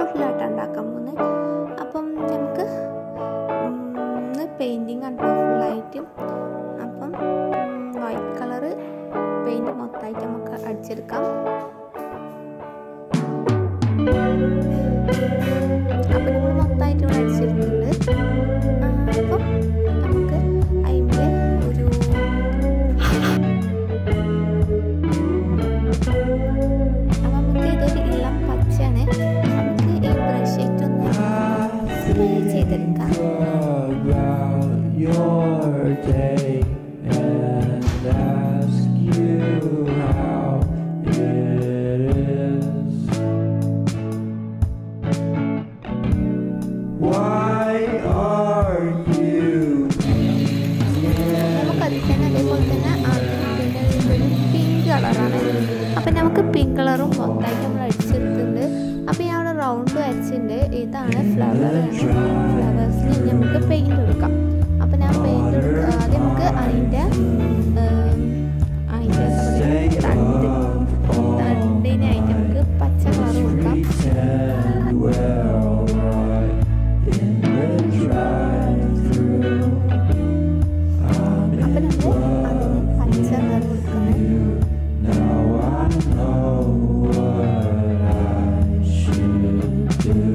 ബോട്ടിലായിട്ടാണ് ഉണ്ടാക്കാൻ പോകുന്നത് അപ്പം നമുക്ക് ഇന്ന് പെയിൻറ്റിങ് ആണ് ഫുള്ളായിട്ട് അപ്പം വൈറ്റ് കളറ് പെയിൻറ്റ് മൊത്തമായിട്ട് നമുക്ക് അടിച്ചെടുക്കാം അപ്പം നമ്മൾ മൊത്തമായിട്ട് ഇവിടെ അടിച്ചെടുത്തിട്ടുണ്ട് അപ്പം നമുക്ക് അതിൻ്റെ ഒരു അപ്പം നമുക്ക് ഇതൊരു ഇളം പച്ചയാണ് നമുക്ക് ഈ ബ്രഷ് ഇട്ടൊന്ന് സ്പ്രേ ചെയ്തെടുക്കാം about your day and ask you how it is. Why are you നമുക്കതിൽ തന്നെ അതേപോലെ തന്നെ പിന്നെ ഒരു പിങ്ക് കളറാണ് അപ്പം നമുക്ക് പിങ്ക് കളറും മൊത്തമായിട്ട് നമ്മൾ അടിച്ചെടുത്തിട്ടുണ്ട് അപ്പം ഞാൻ അവിടെ റൗണ്ട് വരച്ചിട്ടുണ്ട് ഇതാണ് ഫ്ലവർ ഫ്ലവേഴ്സിന് നമുക്ക് പെയിൻറ് കൊടുക്കാം അപ്പം ഞാൻ പെയിൻറ് ആദ്യം നമുക്ക് അതിൻ്റെ അതിൻ്റെ എന്താ പറയുക തണ്ട് തണ്ടിനായിട്ട് നമുക്ക് പച്ച കളർ കൊടുക്കാം pretend we're alright in the drive-through? I'm അപ്പം in നമ്മൾ അതിന് പച്ച കളർ കൊടുക്കുന്നത് Now I know what I should do.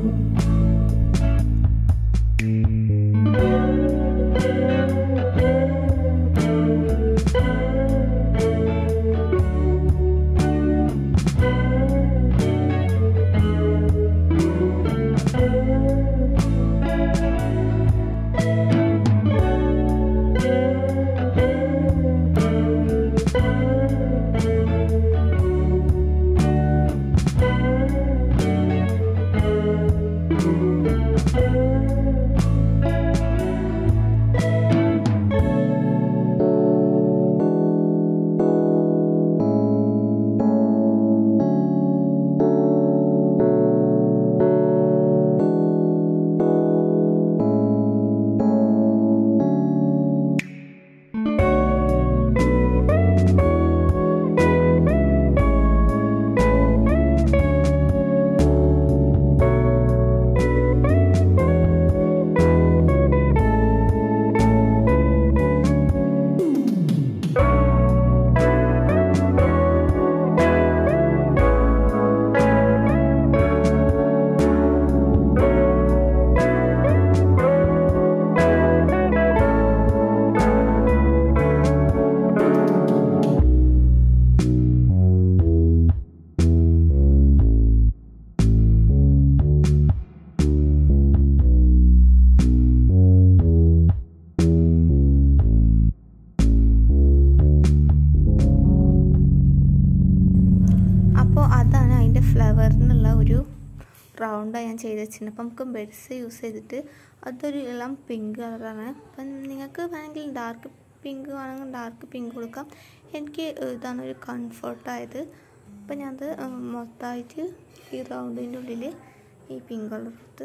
അപ്പോൾ അതാണ് അതിൻ്റെ ഫ്ലവറിനുള്ള ഒരു റൗണ്ടാണ് ഞാൻ ചെയ്ത് വെച്ചിട്ടുണ്ട് അപ്പം നമുക്ക് ബെഡ്സ് യൂസ് ചെയ്തിട്ട് അതൊരു ഇളം പിങ്ക് കളറാണ് അപ്പം നിങ്ങൾക്ക് വേണമെങ്കിൽ ഡാർക്ക് പിങ്ക് വേണമെങ്കിൽ ഡാർക്ക് പിങ്ക് കൊടുക്കാം എനിക്ക് ഇതാണ് ഒരു കംഫർട്ടായത് അപ്പം ഞാനത് മൊത്തമായിട്ട് ഈ റൗണ്ടിൻ്റെ ഉള്ളിൽ ഈ പിങ്ക് കളർ എടുത്ത്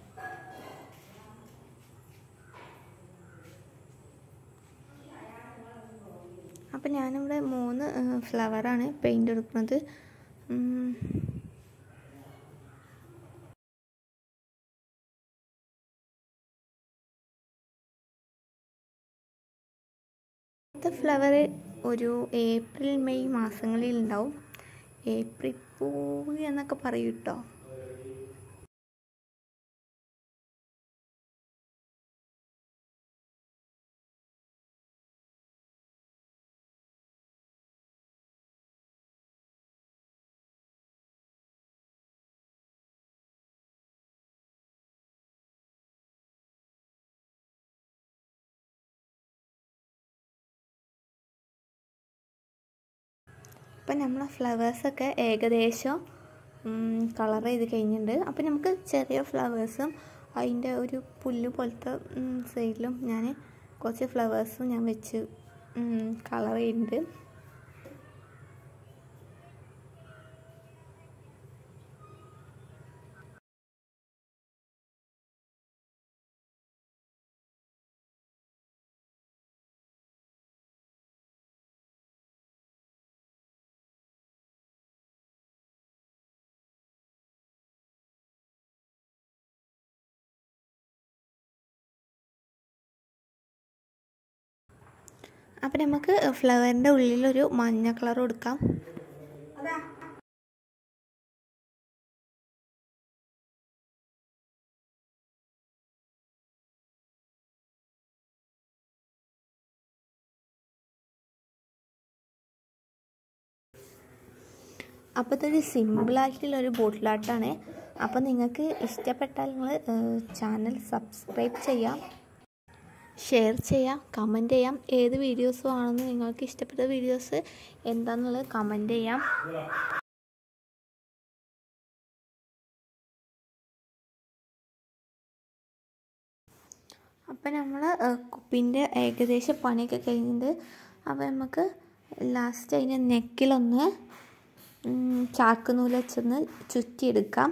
അപ്പം ഞാനിവിടെ മൂന്ന് ഫ്ലവറാണ് പെയിൻ്റ് എടുക്കുന്നത് ഉം. അടുത്ത ഫ്ലവർ ഒരു ഏപ്രിൽ മെയ് മാസങ്ങളിൽ ഉണ്ടാവും ഏപ്രിൽ പൂവ് എന്നൊക്കെ പറയും കേട്ടോ അപ്പം നമ്മൾ ഫ്ലവേഴ്സൊക്കെ ഏകദേശം കളർ ചെയ്ത് കഴിഞ്ഞിട്ടുണ്ട് അപ്പം നമുക്ക് ചെറിയ ഫ്ലവേഴ്സും അതിൻ്റെ ഒരു പുല്ല് പോലത്തെ സൈഡിലും ഞാൻ കുറച്ച് ഫ്ലവേഴ്സും ഞാൻ വെച്ച് കളർ ചെയ്യുന്നുണ്ട് അപ്പം നമുക്ക് ഫ്ലവറിൻ്റെ ഉള്ളിലൊരു മഞ്ഞ കളർ കൊടുക്കാം അപ്പോൾ ഇതൊരു സിമ്പിളായിട്ടുള്ളൊരു ബോട്ടിൽ ആർട്ടാണ് അപ്പോൾ നിങ്ങൾക്ക് ഇഷ്ടപ്പെട്ടാൽ നിങ്ങൾ ചാനൽ സബ്സ്ക്രൈബ് ചെയ്യാം ഷെയർ ചെയ്യാം കമൻറ്റ് ചെയ്യാം ഏത് വീഡിയോസ് ആണെന്ന് നിങ്ങൾക്ക് ഇഷ്ടപ്പെട്ട വീഡിയോസ് എന്താണെന്നുള്ളത് കമൻറ്റ് ചെയ്യാം അപ്പം നമ്മൾ കുപ്പിൻ്റെ ഏകദേശം പണിയൊക്കെ കഴിഞ്ഞിട്ട് അപ്പോൾ നമുക്ക് ലാസ്റ്റ് അതിൻ്റെ നെക്കിലൊന്ന് ചാക്ക് നൂല് വെച്ചൊന്ന് ചുറ്റിയെടുക്കാം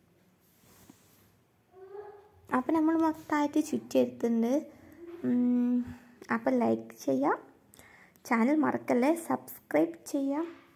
അപ്പം നമ്മൾ മൊത്തമായിട്ട് ചുറ്റിയെടുത്തിട്ടുണ്ട് അപ്പം ലൈക്ക് ചെയ്യാം ചാനൽ മറക്കല്ലേ സബ്സ്ക്രൈബ് ചെയ്യാം